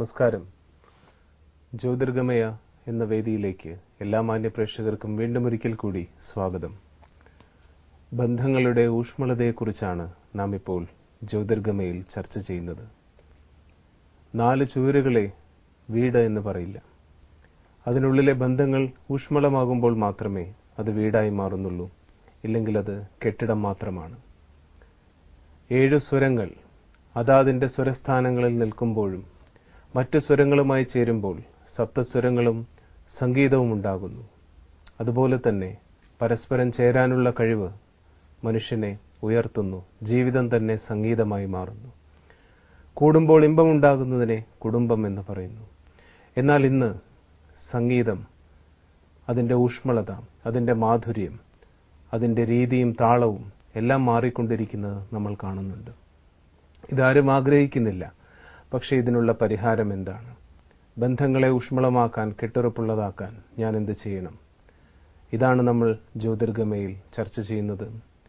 നമസ്കാരം ജ്യോതിർഗമയ എന്ന വേദിയിലേക്ക് എല്ലാ മാന്യ പ്രേക്ഷകർക്കും വീണ്ടും ഒരിക്കൽ കൂടി സ്വാഗതം ബന്ധങ്ങളുടെ ഊഷ്മളതയെക്കുറിച്ചാണ് നാം ഇപ്പോൾ ജ്യോതിർഗമയിൽ ചർച്ച ചെയ്യുന്നത് നാല് ചുവരുകളെ വീട് എന്ന് പറയില്ല അതിനുള്ളിലെ ബന്ധങ്ങൾ ഊഷ്മളമാകുമ്പോൾ മാത്രമേ അത് വീടായി മാറുന്നുള്ളൂ ഇല്ലെങ്കിൽ അത് കെട്ടിടം മാത്രമാണ് ഏഴു സ്വരങ്ങൾ അതാതിന്റെ സ്വരസ്ഥാനങ്ങളിൽ നിൽക്കുമ്പോഴും മറ്റു സ്വരങ്ങളുമായി ചേരുമ്പോൾ സപ്തസ്വരങ്ങളും സംഗീതവും ഉണ്ടാകുന്നു അതുപോലെ തന്നെ പരസ്പരം ചേരാനുള്ള കഴിവ് മനുഷ്യനെ ഉയർത്തുന്നു ജീവിതം തന്നെ സംഗീതമായി മാറുന്നു കൂടുമ്പോൾ ഇമ്പമുണ്ടാകുന്നതിനെ കുടുംബം എന്ന് പറയുന്നു എന്നാൽ ഇന്ന് സംഗീതം അതിന്റെ ഊഷ്മളത അതിന്റെ മാധുര്യം അതിന്റെ രീതിയും താളവും എല്ലാം മാറിക്കൊണ്ടിരിക്കുന്നത് നമ്മൾ കാണുന്നുണ്ട് ഇതാരും ആഗ്രഹിക്കുന്നില്ല പക്ഷേ ഇതിനുള്ള പരിഹാരം എന്താണ് ബന്ധങ്ങളെ ഊഷ്മളമാക്കാൻ കെട്ടുറപ്പുള്ളതാക്കാൻ ഞാൻ എന്ത് ചെയ്യണം ഇതാണ് നമ്മൾ ജ്യോതിർഗമയിൽ ചർച്ച ചെയ്യുന്നത്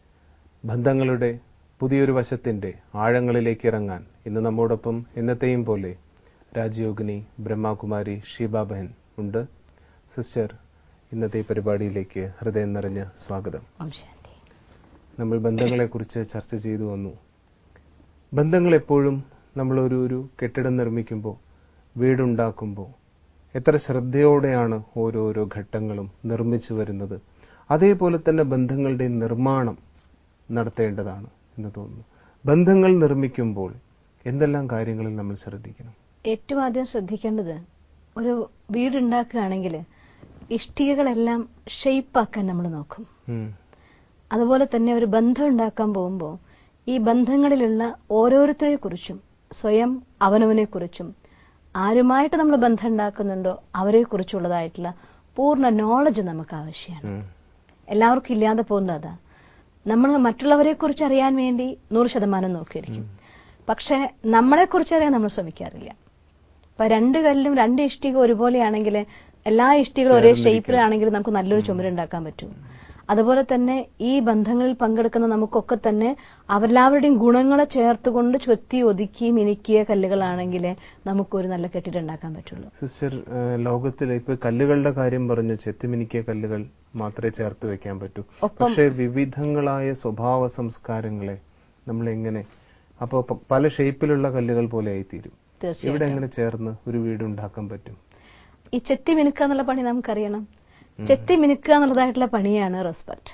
ബന്ധങ്ങളുടെ പുതിയൊരു വശത്തിന്റെ ആഴങ്ങളിലേക്ക് ഇറങ്ങാൻ ഇന്ന് നമ്മോടൊപ്പം എന്നത്തെയും പോലെ രാജയോഗിനി ബ്രഹ്മകുമാരി ഷീബാബഹൻ ഉണ്ട് സിസ്റ്റർ ഇന്നത്തെ ഈ പരിപാടിയിലേക്ക് ഹൃദയം നിറഞ്ഞ സ്വാഗതം ഓം ശാന്തി നമ്മൾ ബന്ധങ്ങളെക്കുറിച്ച് ചർച്ച ചെയ്തു വന്നു ബന്ധങ്ങൾ എപ്പോഴും നമ്മൾ ഒരു ഒരു കെട്ടിടം നിർമ്മിക്കുമ്പോൾ വീടുണ്ടാക്കുമ്പോൾ എത്ര ശ്രദ്ധയോടെയാണ് ഓരോരോ ഘട്ടങ്ങളും നിർമ്മിച്ചു വരുന്നത് അതേപോലെ തന്നെ ബന്ധങ്ങളുടെ നിർമ്മാണം നടത്തേണ്ടതാണ് എന്ന് തോന്നുന്നു ബന്ധങ്ങൾ നിർമ്മിക്കുമ്പോൾ എന്തെല്ലാം കാര്യങ്ങളിൽ നമ്മൾ ശ്രദ്ധിക്കണം ഏറ്റവും ആദ്യം ശ്രദ്ധിക്കേണ്ടത് ഒരു വീടുണ്ടാക്കുകയാണെങ്കിൽ ഇഷ്ടികകളെല്ലാം ഷെയ്പ്പാക്കാൻ നമ്മൾ നോക്കും ഉം. അതുപോലെ തന്നെ ഒരു ബന്ധം ഉണ്ടാക്കാൻ പോകുമ്പോൾ ഈ ബന്ധങ്ങളിലുള്ള ഓരോരുത്തരെ കുറിച്ചും സ്വയം അവനവനെ കുറിച്ചും ആരുമായിട്ട് നമ്മൾ ബന്ധം ഉണ്ടാക്കുന്നുണ്ടോ അവരെ കുറിച്ചുള്ളതായിട്ടുള്ള പൂർണ്ണ നോളജ് നമുക്ക് ആവശ്യമാണ് ഉം. എല്ലാവർക്കും ഇല്ലാതെ പോകുന്നത് അതാ നമ്മൾ മറ്റുള്ളവരെ കുറിച്ച് അറിയാൻ വേണ്ടി നൂറ് ശതമാനം നോക്കിയിരിക്കും പക്ഷെ നമ്മളെ കുറിച്ച് അറിയാൻ നമ്മൾ ശ്രമിക്കാറില്ല ഇപ്പൊ രണ്ട് കല്ലും രണ്ട് ഇഷ്ടിക ഒരുപോലെയാണെങ്കിൽ എല്ലാ ഇഷ്ടികളും ഒരേ ഷേപ്പിലാണെങ്കിൽ നമുക്ക് നല്ലൊരു ചുമരുണ്ടാക്കാൻ പറ്റും അതുപോലെ തന്നെ ഈ ബന്ധങ്ങളിൽ പങ്കെടുക്കുന്ന നമുക്കൊക്കെ തന്നെ അവരെല്ലാവരുടെയും ഗുണങ്ങളെ ചേർത്തുകൊണ്ട് ചൊത്തി ഒതുക്കി മിനുക്കിയ കല്ലുകളാണെങ്കിൽ നമുക്കൊരു നല്ല കെട്ടിടം ഉണ്ടാക്കാൻ പറ്റുള്ളൂ സിസ്റ്റർ ഏഹ്, ലോകത്തിലെ ഇപ്പൊ കല്ലുകളുടെ കാര്യം പറഞ്ഞു ചെത്തിമിനിക്കിയ കല്ലുകൾ മാത്രമേ ചേർത്ത് വെക്കാൻ പറ്റൂ ഒപ്പം പക്ഷേ വിവിധങ്ങളായ സ്വഭാവ സംസ്കാരങ്ങളെ നമ്മൾ എങ്ങനെ അപ്പോൾ പല ഷേപ്പിലുള്ള കല്ലുകൾ പോലെ ആയിത്തീരും ഇവിടെ തീർച്ചയായിട്ടും എങ്ങനെ ചേർന്ന് ഒരു വീട് ഉണ്ടാക്കാൻ പറ്റും ഈ ചെത്തി മിനുക്കുക എന്നുള്ള പണി നമുക്കറിയണം ചെത്തി മിനുക്കുക എന്നുള്ളതായിട്ടുള്ള പണിയാണ് റെസ്പെക്ട്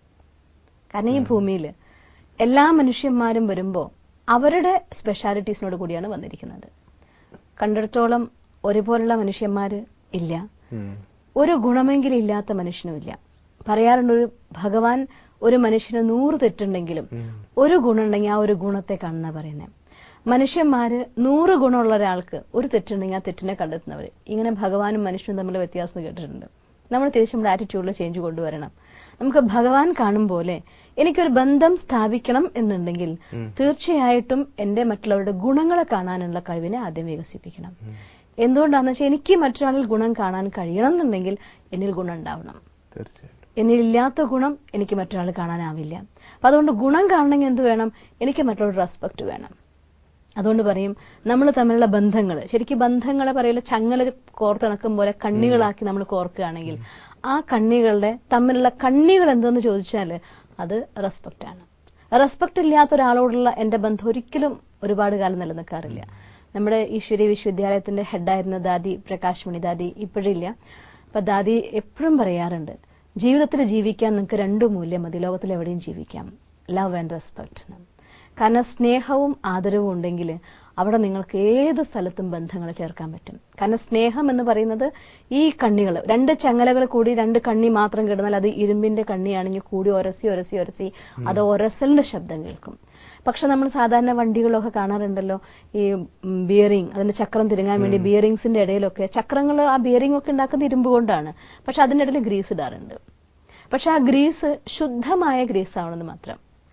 കാരണം ഈ ഭൂമിയിൽ എല്ലാ മനുഷ്യന്മാരും വരുമ്പോൾ അവരുടെ സ്പെഷ്യാലിറ്റീസിനോട് കൂടിയാണ് വന്നിരിക്കുന്നത് കണ്ടിടത്തോളം ഒരുപോലുള്ള മനുഷ്യന്മാർ ഇല്ല ഉം. ഒരു ഗുണമെങ്കിലും ഇല്ലാത്ത മനുഷ്യനുമില്ല പറയാറുണ്ട് ഒരു ഭഗവാൻ ഒരു മനുഷ്യന് നൂറ് തെറ്റുണ്ടെങ്കിലും ഉം. ഒരു ഗുണമുണ്ടെങ്കിൽ ആ ഒരു ഗുണത്തെ കാണുന്ന പറയുന്നത് മനുഷ്യന്മാര് നൂറ് ഗുണമുള്ള ഒരാൾക്ക് ഒരു തെറ്റുണ്ടെങ്കിൽ ആ തെറ്റിനെ കണ്ടെത്തുന്നവര് ഇങ്ങനെ ഭഗവാനും മനുഷ്യനും തമ്മിൽ വ്യത്യാസം കേട്ടിട്ടുണ്ട് നമ്മൾ തിരിച്ച് നമ്മുടെ ആറ്റിറ്റ്യൂഡിൽ ചേഞ്ച് കൊണ്ടുവരണം നമുക്ക് ഭഗവാൻ കാണും പോലെ എനിക്കൊരു ബന്ധം സ്ഥാപിക്കണം എന്നുണ്ടെങ്കിൽ ഉം. തീർച്ചയായിട്ടും എന്റെ മറ്റുള്ളവരുടെ ഗുണങ്ങളെ കാണാനുള്ള കഴിവിനെ ആദ്യം വികസിപ്പിക്കണം എന്തുകൊണ്ടാണെന്ന് വെച്ചാൽ എനിക്ക് മറ്റൊരാളിൽ ഗുണം കാണാൻ കഴിയണം എന്നുണ്ടെങ്കിൽ എന്നിൽ ഗുണം ഉണ്ടാവണം തീർച്ചയായിട്ടും എന്നിലില്ലാത്ത ഗുണം എനിക്ക് മറ്റൊരാൾ കാണാനാവില്ല അപ്പൊ അതുകൊണ്ട് ഗുണം കാണണമെങ്കിൽ എന്ത് വേണം എനിക്ക് മറ്റുള്ള റെസ്പെക്ട് വേണം അതുകൊണ്ട് പറയും നമ്മൾ തമ്മിലുള്ള ബന്ധങ്ങൾ ശരിക്കും ബന്ധങ്ങളെ പറയില്ല ചങ്ങല കോർത്തിണക്കും പോലെ കണ്ണികളാക്കി നമ്മൾ കോർക്കുകയാണെങ്കിൽ ആ കണ്ണികളുടെ തമ്മിലുള്ള കണ്ണികൾ എന്തെന്ന് ചോദിച്ചാൽ അത് റെസ്പെക്റ്റ് ആണ് റെസ്പെക്ട് ഇല്ലാത്ത ഒരാളോടുള്ള എന്റെ ബന്ധം ഒരിക്കലും ഒരുപാട് കാലം നിലനിൽക്കാറില്ല നമ്മുടെ ഈശ്വരീയ വിശ്വവിദ്യാലയത്തിന്റെ ഹെഡായിരുന്ന ദാദി പ്രകാശ് മണി ദാദി ഇപ്പോഴില്ല അപ്പൊ ദാദി എപ്പോഴും പറയാറുണ്ട് ജീവിതത്തിൽ ജീവിക്കാൻ നിങ്ങൾക്ക് രണ്ടു മൂല്യം മതി ലോകത്തിൽ എവിടെയും ജീവിക്കാം ലവ് ആൻഡ് റെസ്പെക്ട് കാരണം സ്നേഹവും ആദരവും ഉണ്ടെങ്കിൽ അവിടെ നിങ്ങൾക്ക് ഏത് സ്ഥലത്തും ബന്ധങ്ങൾ ചേർക്കാൻ പറ്റും കാരണം സ്നേഹം എന്ന് പറയുന്നത് ഈ കണ്ണികൾ രണ്ട് ചങ്ങലകൾ കൂടി രണ്ട് കണ്ണി മാത്രം കിടന്നാൽ അത് ഇരുമ്പിന്റെ കണ്ണിയാണെങ്കിൽ കൂടി ഒരസി ഒരസി ഒരസി അത് ഒരസലിന്റെ ശബ്ദം കേൾക്കും പക്ഷെ നമ്മൾ സാധാരണ വണ്ടികളൊക്കെ കാണാറുണ്ടല്ലോ ഈ ബിയറിംഗ് അതിന്റെ ചക്രം തിരുങ്ങാൻ വേണ്ടി ബിയറിംഗ്സിന്റെ ഇടയിലൊക്കെ ചക്രങ്ങൾ ആ ബിയറിംഗ് ഒക്കെ ഉണ്ടാക്കുന്ന ഇരുമ്പ് കൊണ്ടാണ് പക്ഷെ അതിന്റെ ഇടയിൽ ഗ്രീസ് ഇടാറുണ്ട് പക്ഷെ ആ ഗ്രീസ് ശുദ്ധമായ ഗ്രീസ് ആവണമെന്ന് മാത്രം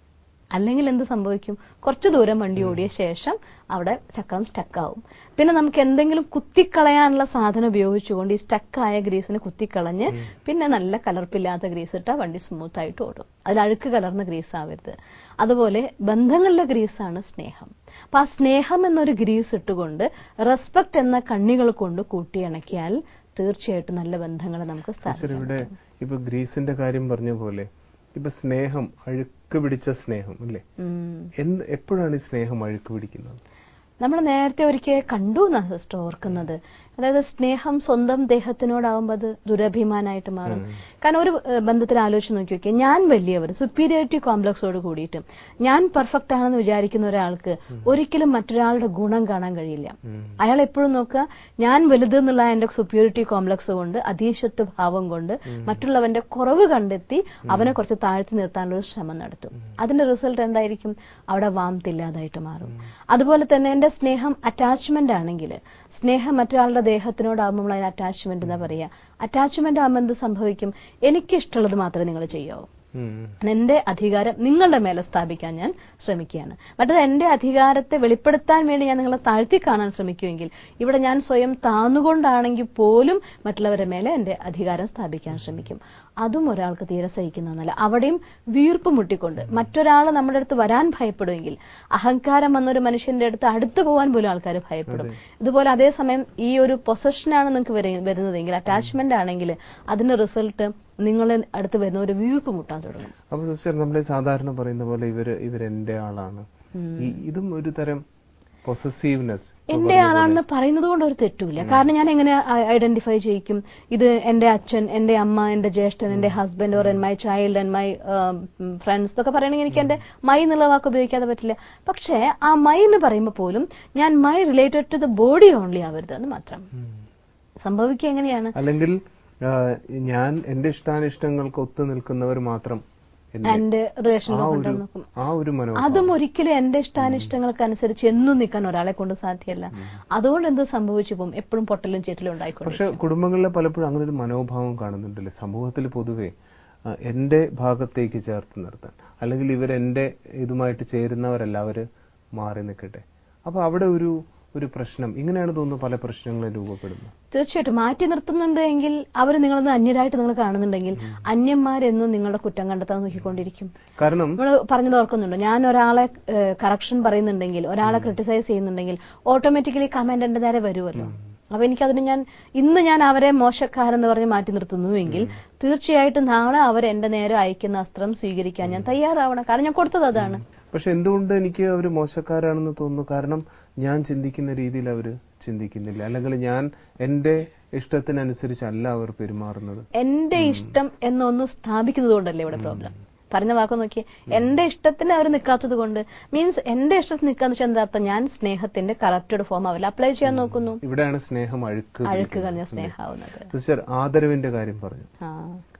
അല്ലെങ്കിൽ എന്ത് സംഭവിക്കും കുറച്ചു ദൂരം വണ്ടി ഓടിയ ശേഷം അവിടെ ചക്രം സ്റ്റക്കാവും പിന്നെ നമുക്ക് എന്തെങ്കിലും കുത്തിക്കളയാനുള്ള സാധനം ഉപയോഗിച്ചുകൊണ്ട് ഈ സ്റ്റക്കായ ഗ്രീസിന് കുത്തിക്കളഞ്ഞ് പിന്നെ നല്ല കലർപ്പില്ലാത്ത ഗ്രീസ് ഇട്ടാൽ വണ്ടി സ്മൂത്ത് ആയിട്ട് ഓടും അതിൽ അഴുക്ക് കലർന്ന ഗ്രീസ് ആവരുത് അതുപോലെ ബന്ധങ്ങളിലെ ഗ്രീസാണ് സ്നേഹം അപ്പൊ ആ സ്നേഹം എന്നൊരു ഗ്രീസ് ഇട്ടുകൊണ്ട് റെസ്പെക്ട് എന്ന കണ്ണികൾ കൊണ്ട് കൂട്ടിയിണക്കിയാൽ തീർച്ചയായിട്ടും നല്ല ബന്ധങ്ങൾ നമുക്ക് ടീച്ചർ സ്ഥാപിക്കാം ഇവിടെ ഇപ്പൊ ഗ്രീസിന്റെ കാര്യം പറഞ്ഞ പോലെ ഇപ്പൊ സ്നേഹം അഴുക്ക് പിടിച്ച സ്നേഹം അല്ലേ ഉം. എന്ത് എപ്പോഴാണ് ഈ സ്നേഹം അഴുക്ക് പിടിക്കുന്നത് നമ്മൾ നേരത്തെ ഒരിക്കൽ കണ്ടു എന്നാണ് സിസ്റ്റർ ഓർക്കുന്നത് അതായത് സ്നേഹം സ്വന്തം ദേഹത്തിനോടാവുമ്പോൾ അത് ദുരഭിമാനായിട്ട് മാറും കാരണം ഒരു ഏഹ്, ബന്ധത്തിൽ ആലോചിച്ച് നോക്കി നോക്കിയാൽ ഞാൻ വലിയവർ സുപ്പീരിയോറിറ്റി കോംപ്ലക്സോട് കൂടിയിട്ട് ഞാൻ പെർഫെക്റ്റ് ആണെന്ന് വിചാരിക്കുന്ന ഒരാൾക്ക് ഒരിക്കലും മറ്റൊരാളുടെ ഗുണം കാണാൻ കഴിയില്ല ഉം. അയാൾ എപ്പോഴും നോക്കുക ഞാൻ വലുത് എന്നുള്ള എന്റെ സുപ്പീരിയോറിറ്റി കോംപ്ലക്സ് കൊണ്ട് അതീശത്വ ഭാവം കൊണ്ട് മറ്റുള്ളവന്റെ കുറവ് കണ്ടെത്തി അവനെ കുറച്ച് താഴ്ത്തി നിർത്താനുള്ള ഒരു ശ്രമം നടത്തും അതിന്റെ റിസൾട്ട് എന്തായിരിക്കും അവിടെ വാംത്ത് ഇല്ലാതായിട്ട് മാറും അതുപോലെ തന്നെ എന്റെ സ്നേഹം അറ്റാച്ച്മെന്റ് ആണെങ്കിൽ സ്നേഹം മറ്റൊരാളുടെ ദേഹത്തിനോടാകുമ്പോൾ അതിന് അറ്റാച്ച്മെന്റ് എന്താ പറയുക അറ്റാച്ച്മെന്റ് ആകുമ്പോൾ എന്ത് സംഭവിക്കും എനിക്ക് ഇഷ്ടമുള്ളത് മാത്രമേ നിങ്ങൾ ചെയ്യാവൂ ഉം. എന്റെ അധികാരം നിങ്ങളുടെ മേലെ സ്ഥാപിക്കാൻ ഞാൻ ശ്രമിക്കുകയാണ് മറ്റത് എന്റെ അധികാരത്തെ വെളിപ്പെടുത്താൻ വേണ്ടി ഞാൻ നിങ്ങളെ താഴ്ത്തി കാണാൻ ശ്രമിക്കുമെങ്കിൽ ഇവിടെ ഞാൻ സ്വയം താന്നുകൊണ്ടാണെങ്കിൽ പോലും മറ്റുള്ളവരുടെ മേലെ എന്റെ അധികാരം സ്ഥാപിക്കാൻ ശ്രമിക്കും അതും ഒരാൾക്ക് തീരെ സഹിക്കുന്നതല്ല അവിടെയും വീർപ്പ് മുട്ടിക്കൊണ്ട് മറ്റൊരാൾ നമ്മുടെ അടുത്ത് വരാൻ ഭയപ്പെടുമെങ്കിൽ അഹങ്കാരം വന്നൊരു മനുഷ്യന്റെ അടുത്ത് അടുത്ത് പോകാൻ പോലും ആൾക്കാർ ഭയപ്പെടും ഇതുപോലെ അതേസമയം ഈ ഒരു പൊസഷനാണ് നിങ്ങൾക്ക് വര- വരുന്നതെങ്കിൽ അറ്റാച്ച്മെന്റ് ആണെങ്കിൽ അതിന്റെ റിസൾട്ട് നിങ്ങളെ അടുത്ത് വരുന്ന ഒരു വീർപ്പ് മുട്ടാൻ തുടങ്ങും അപ്പൊ സിസ്റ്റർ നമ്മളെ സാധാരണ പറയുന്ന പോലെ ഇവര് ഇവരെന്റെ ആളാണ് ഈ- ഇതും ഒരു തരം പൊസസീവ്നെസ് എന്റെ ആളാണെന്ന് പറയുന്നത് കൊണ്ട് ഒരു തെറ്റുമില്ല കാരണം ഞാൻ എങ്ങനെ ഐഡന്റിഫൈ ചെയ്യിക്കും ഇത് എന്റെ അച്ഛൻ എന്റെ അമ്മ എന്റെ ജ്യേഷ്ഠൻ എന്റെ husband or an my child and my friends എന്നൊക്കെ പറയണമെങ്കിൽ എനിക്ക് എന്റെ മൈ എന്നുള്ള വാക്ക് ഉപയോഗിക്കാതെ പറ്റില്ല പക്ഷേ ആ മൈ എന്ന് പറയുമ്പോൾ പോലും ഞാൻ my related to the body only ആവരുത് എന്ന് മാത്രം സംഭവിക്കുക എങ്ങനെയാണ് അല്ലെങ്കിൽ ആ, ഞാൻ എന്റെ ഇഷ്ടാനിഷ്ടങ്ങൾക്ക് ഒത്തു നിൽക്കുന്നവർ മാത്രം എന്നെ- എന്റെ ആ റിലേഷനിലൊക്കെ ഒരു ഉണ്ടെന്ന് നോക്കും ആ ഒരു മനോഭാവം അതും ഒരിക്കലും എന്റെ ഇഷ്ടാനിഷ്ടങ്ങൾക്ക് അനുസരിച്ച് എന്നും നിൽക്കാൻ ഒരാളെ കൊണ്ട് സാധ്യമല്ല അതുകൊണ്ട് എന്ത് സംഭവിച്ചു പോകും എപ്പോഴും പൊട്ടലും ചേറ്റലും ഉണ്ടായിക്കൊണ്ട് പക്ഷെ കുടുംബങ്ങളിലെ പലപ്പോഴും അങ്ങനെ ഒരു മനോഭാവം കാണുന്നുണ്ടല്ലേ സമൂഹത്തിൽ പൊതുവെ ആ, എന്റെ ഭാഗത്തേക്ക് ചേർത്ത് നിർത്താൻ അല്ലെങ്കിൽ ഇവർ എന്റെ ഇതുമായിട്ട് ചേരുന്നവരല്ല അവര് മാറി നിൽക്കട്ടെ അപ്പൊ അവിടെ ഒരു ഒരു പ്രശ്നം ഇങ്ങനെയാണ് തോന്നുന്നു പല പ്രശ്നങ്ങളും രൂപപ്പെടുന്നത് തീർച്ചയായിട്ടും മാറ്റി നിർത്തുന്നുണ്ട് എങ്കിൽ അവർ നിങ്ങളൊന്ന് അന്യരായിട്ട് നിങ്ങൾ കാണുന്നുണ്ടെങ്കിൽ അന്യന്മാരെന്നും നിങ്ങളുടെ കുറ്റം കണ്ടെത്താൻ നോക്കിക്കൊണ്ടിരിക്കും കാരണം നമ്മൾ പറഞ്ഞത് ഓർക്കുന്നുണ്ടോ ഞാൻ ഒരാളെ കറക്ഷൻ പറയുന്നുണ്ടെങ്കിൽ ഒരാളെ ക്രിട്ടിസൈസ് ചെയ്യുന്നുണ്ടെങ്കിൽ ഓട്ടോമാറ്റിക്കലി കമന്റ് എന്റെ നേരെ വരുമല്ലോ അപ്പൊ എനിക്കതിന് ഞാൻ ഇന്ന് ഞാൻ അവരെ മോശക്കാരെന്ന് പറഞ്ഞ് മാറ്റി നിർത്തുന്നുവെങ്കിൽ തീർച്ചയായിട്ടും നാളെ അവർ എന്റെ നേരെ അയക്കുന്ന അസ്ത്രം സ്വീകരിക്കാൻ ഞാൻ തയ്യാറാവണം കാരണം ഞാൻ കൊടുത്തത് അതാണ് പക്ഷെ എന്തുകൊണ്ട് എനിക്ക് അവർ മോശക്കാരാണെന്ന് തോന്നുന്നു കാരണം ഞാൻ ചിന്തിക്കുന്ന രീതിയിൽ അവർ ചിന്തിക്കുന്നില്ല അല്ലെങ്കിൽ ഞാൻ എന്റെ ഇഷ്ടത്തിനനുസരിച്ചല്ല അവർ പെരുമാറുന്നത് എന്റെ ഇഷ്ടം എന്നൊന്ന് സ്ഥാപിക്കുന്നത് കൊണ്ടല്ലേ ഇവിടെ പ്രോബ്ലം പറഞ്ഞ വാക്ക് നോക്കി എന്റെ ഇഷ്ടത്തിന് അവർ നിൽക്കാത്തത് കൊണ്ട് മീൻസ് എന്റെ ഇഷ്ടത്തിന് നിൽക്കാന്ന് വെച്ചാൽ എന്താ അർത്ഥം ഞാൻ സ്നേഹത്തിന്റെ കറക്റ്റഡ് ഫോം ആവില്ല അപ്ലൈ ചെയ്യാൻ നോക്കുന്നു ഇവിടെയാണ് സ്നേഹം അഴുക്ക് അഴുക്ക് പിടിക്കുന്നത്. കളഞ്ഞ സ്നേഹമാവുന്നത് സിസ്റ്റർ ആദരവിന്റെ കാര്യം പറഞ്ഞു ആ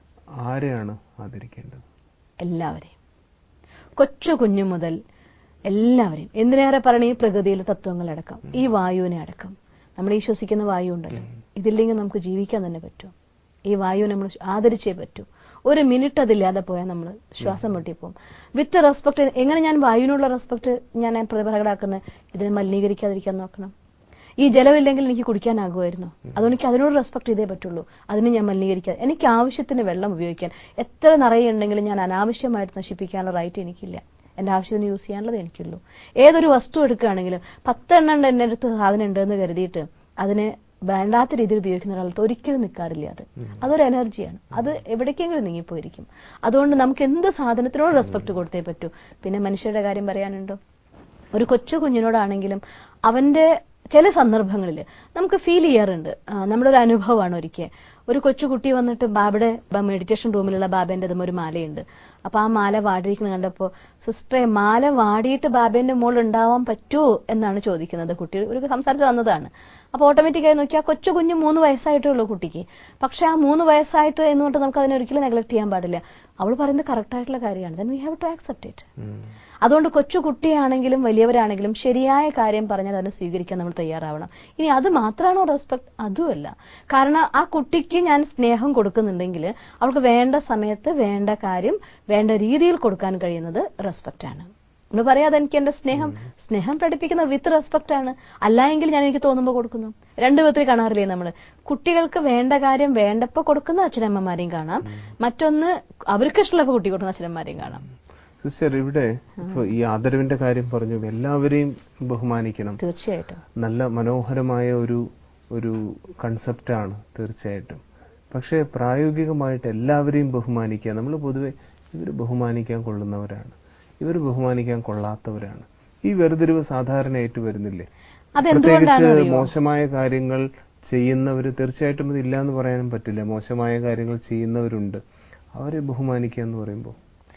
ആരെയാണ് ആദരിക്കേണ്ടത് എല്ലാവരെയും കൊച്ചു കുഞ്ഞു മുതൽ എല്ലാവരെയും എന്തിനേറെ പറയണ ഈ പ്രകൃതിയിലെ തത്വങ്ങളടക്കം ഈ വായുവിനെ അടക്കം നമ്മൾ ഈ ശ്വസിക്കുന്ന വായു ഉണ്ടല്ലോ ഇതില്ലെങ്കിൽ നമുക്ക് ജീവിക്കാൻ തന്നെ പറ്റും ഈ വായു നമ്മൾ ആദരിച്ചേ പറ്റൂ ഒരു മിനിറ്റ് അതില്ലാതെ പോയാൽ നമ്മൾ ശ്വാസം മുട്ടിപ്പോവും വിത്ത് റെസ്പെക്ട് എങ്ങനെ ഞാൻ വായുവിനുള്ള റെസ്പെക്ട് ഞാൻ പ്രകടമാക്കുന്നത് ഇതിനെ മലിനീകരിക്കാതിരിക്കാൻ നോക്കണം ഈ ജലമില്ലെങ്കിൽ എനിക്ക് കുടിക്കാനാകുമായിരുന്നു അതുകൊണ്ട് എനിക്ക് അതിനോട് റെസ്പെക്ട് ചെയ്തേ പറ്റുള്ളൂ അതിന് ഞാൻ മലിനീകരിക്കാതെ എനിക്ക് ആവശ്യത്തിന് വെള്ളം ഉപയോഗിക്കാൻ എത്ര നിറയുണ്ടെങ്കിലും ഞാൻ അനാവശ്യമായിട്ട് നശിപ്പിക്കാനുള്ള റൈറ്റ് എനിക്കില്ല എന്റെ ആവശ്യത്തിന് യൂസ് ചെയ്യാനുള്ളത് എനിക്കുള്ളൂ ഏതൊരു വസ്തു എടുക്കുകയാണെങ്കിലും പത്തെണ്ണം ഉണ്ട് എൻ്റെ അടുത്ത് സാധനം ഉണ്ടെന്ന് കരുതിയിട്ട് അതിനെ വേണ്ടാത്ത രീതിയിൽ ഉപയോഗിക്കുന്ന ഒരാളത്ത് ഒരിക്കലും നിൽക്കാറില്ല അത് അതൊരു എനർജിയാണ് അത് എവിടേക്കെങ്കിലും നീങ്ങിപ്പോയിരിക്കും അതുകൊണ്ട് നമുക്ക് എന്ത് സാധനത്തിനോട് റെസ്പെക്ട് കൊടുത്തേ പറ്റൂ പിന്നെ മനുഷ്യരുടെ കാര്യം പറയാനുണ്ടോ ഒരു കൊച്ചു കുഞ്ഞിനോടാണെങ്കിലും അവന്റെ ചില സന്ദർഭങ്ങളിൽ നമുക്ക് ഫീൽ ചെയ്യാറുണ്ട് ആ, നമ്മുടെ ഒരു അനുഭവമാണ് ഒരിക്കൽ ഒരു കൊച്ചു കുട്ടി വന്നിട്ട് ബാബയുടെ മെഡിറ്റേഷൻ റൂമിലുള്ള ബാബേന്റെ ഒരു മാലയുണ്ട് അപ്പൊ ആ മാല വാടിയിരിക്കുന്നത് കണ്ടപ്പോ സിസ്റ്ററെ മാല വാടിയിട്ട് ബാബേന്റെ മുകളിൽ ഉണ്ടാവാൻ പറ്റുമോ എന്നാണ് ചോദിക്കുന്നത് കുട്ടി ഒരു സംസാരിച്ച് വന്നതാണ് അപ്പൊ ഓട്ടോമാറ്റിക്കായി നോക്കി ആ കൊച്ചു കുഞ്ഞ് മൂന്ന് വയസ്സായിട്ടേ ഉള്ളൂ കുട്ടിക്ക് പക്ഷെ ആ മൂന്ന് വയസ്സായിട്ട് എന്ന് പറഞ്ഞിട്ട് നമുക്ക് അതിനെ ഒരിക്കലും നെഗ്ലക്ട് ചെയ്യാൻ പാടില്ല അവൾ പറയുന്നത് കറക്റ്റ് ആയിട്ടുള്ള കാര്യമാണ് then we have to accept it അതുകൊണ്ട് കൊച്ചു കുട്ടിയാണെങ്കിലും വലിയവരാണെങ്കിലും ശരിയായ കാര്യം പറഞ്ഞാൽ അതിനെ സ്വീകരിക്കാൻ നമ്മൾ തയ്യാറാവണം ഇനി അത് മാത്രമാണോ റെസ്പെക്ട് അതുമല്ല കാരണം ആ കുട്ടിക്ക് ഞാൻ സ്നേഹം കൊടുക്കുന്നുണ്ടെങ്കിൽ അവൾക്ക് വേണ്ട സമയത്ത് വേണ്ട കാര്യം വേണ്ട രീതിയിൽ കൊടുക്കാൻ കഴിയുന്നത് റെസ്പെക്റ്റ് ആണ് നമ്മൾ പറയാതെ എനിക്ക് എന്റെ സ്നേഹം സ്നേഹം പ്രകടിപ്പിക്കുന്ന വിത്ത് റെസ്പെക്ട് ആണ് അല്ലായെങ്കിൽ ഞാൻ എനിക്ക് തോന്നുമ്പോൾ കൊടുക്കുന്നു രണ്ട് വിധത്തിൽ കാണാറില്ലേ നമ്മൾ കുട്ടികൾക്ക് വേണ്ട കാര്യം വേണ്ടപ്പോൾ കൊടുക്കുന്ന അച്ഛനമ്മമാരെയും കാണാം മറ്റൊന്ന് അവർക്ക് ഇഷ്ടമുള്ളപ്പോൾ കുട്ടി കൊടുക്കുന്ന അച്ഛനമ്മമാരെയും കാണാം സിസ്റ്റർ ഇവിടെ ഇപ്പൊ ഈ ആദരവിന്റെ കാര്യം പറഞ്ഞു എല്ലാവരെയും ബഹുമാനിക്കണം തീർച്ചയായിട്ടും നല്ല മനോഹരമായ ഒരു ഒരു കൺസെപ്റ്റാണ് തീർച്ചയായിട്ടും പക്ഷേ പ്രായോഗികമായിട്ട് എല്ലാവരെയും ബഹുമാനിക്കുക നമ്മൾ പൊതുവെ ഇവർ ബഹുമാനിക്കാൻ കൊള്ളുന്നവരാണ് ഇവർ ബഹുമാനിക്കാൻ കൊള്ളാത്തവരാണ് ഈ വേർതിരിവ് സാധാരണയായിട്ട് വരുന്നില്ലേ അതെന്തുകൊണ്ടാണ് പ്രത്യേകിച്ച് മോശമായ കാര്യങ്ങൾ ചെയ്യുന്നവർ തീർച്ചയായിട്ടും ഇത് ഇല്ല എന്ന് പറയാനും പറ്റില്ല മോശമായ കാര്യങ്ങൾ ചെയ്യുന്നവരുണ്ട് അവരെ ബഹുമാനിക്കുക എന്ന് പറയുമ്പോൾ